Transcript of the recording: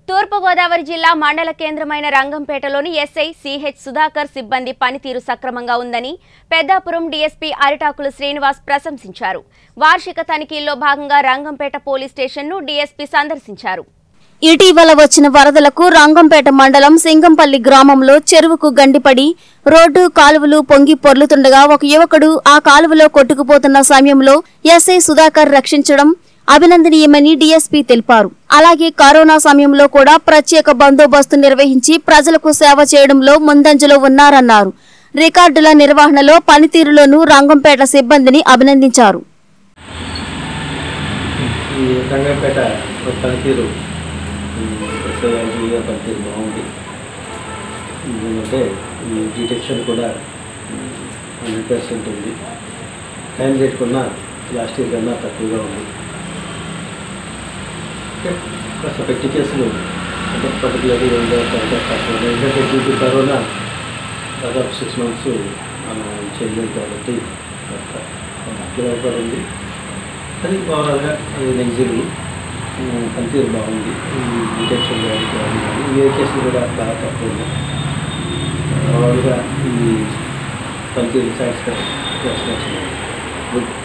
తూర్పుగోదావరి జిల్లా మండల కేంద్రమైన రంగంపేటలోని ఎస్ఐ సిహెచ్ సుధాకర్ సిబ్బంది పనితీరు సక్రమంగా ఉందని పెద్దాపురం డీఎస్పీ అరిటాకుల శ్రీనివాస్ ప్రశంసించారు వార్షిక తనిఖీల్లో భాగంగా రంగంపేట పోలీస్ స్టేషన్ను డీఎస్పీ సందర్శించారు ఇటీవల వచ్చిన వరదలకు రంగంపేట మండలం సింగంపల్లి గ్రామంలో చెరువుకు గండిపడి రోడ్డు కాలువలు పొంగి పొర్లుతుండగా ఒక యువకుడు ఆ కాలువలో కొట్టుకుపోతున్న సమయంలో ఎస్ఐ సుధాకర్ రక్షించడం అభినందనీయమని డీఎస్పీ తెలిపారు అలాగే కరోనా సమయంలో కూడా ప్రత్యేక బందోబస్తు నిర్వహించి ప్రజలకు సేవ చేయడంలో ముందంజలో ఉన్నారన్నారు రికార్డుల నిర్వహణలో పనితీరులోనూ రంగంపేట సిబ్బందిని అభినందించారు ఈ రంగంపేట పనితీరు ఎస్ఐ ఐజీగా పనితీరు బాగుంది ఎందుకంటే ఈ డిటెక్షన్ కూడా హండ్రెడ్ పర్సెంట్ ఉంది టైం రేట్ కన్నా లాస్ట్ ఇయర్ కన్నా తక్కువగా ఉంది అంటే కాస్త పెట్టి కేసులు అంటే పర్టికులర్లీ రెండు తక్కువ ఎందుకంటే డ్యూ టు కరోనా దాదాపు సిక్స్ మంత్స్ మనం చేయలేదు కాబట్టి కాస్త తక్కువ పడింది అది ఓవరాల్గా అది నెగ్జిరీ పనితీరు బాగుంది ఈ డిటెక్షన్ కానీ బాగుంది ఈ కేసులు కూడా బాగా తక్కువ ఉన్నాయి ఓవరాల్గా ఈ పనితీరు సాటిస్ఫాక్షన్ గుడ్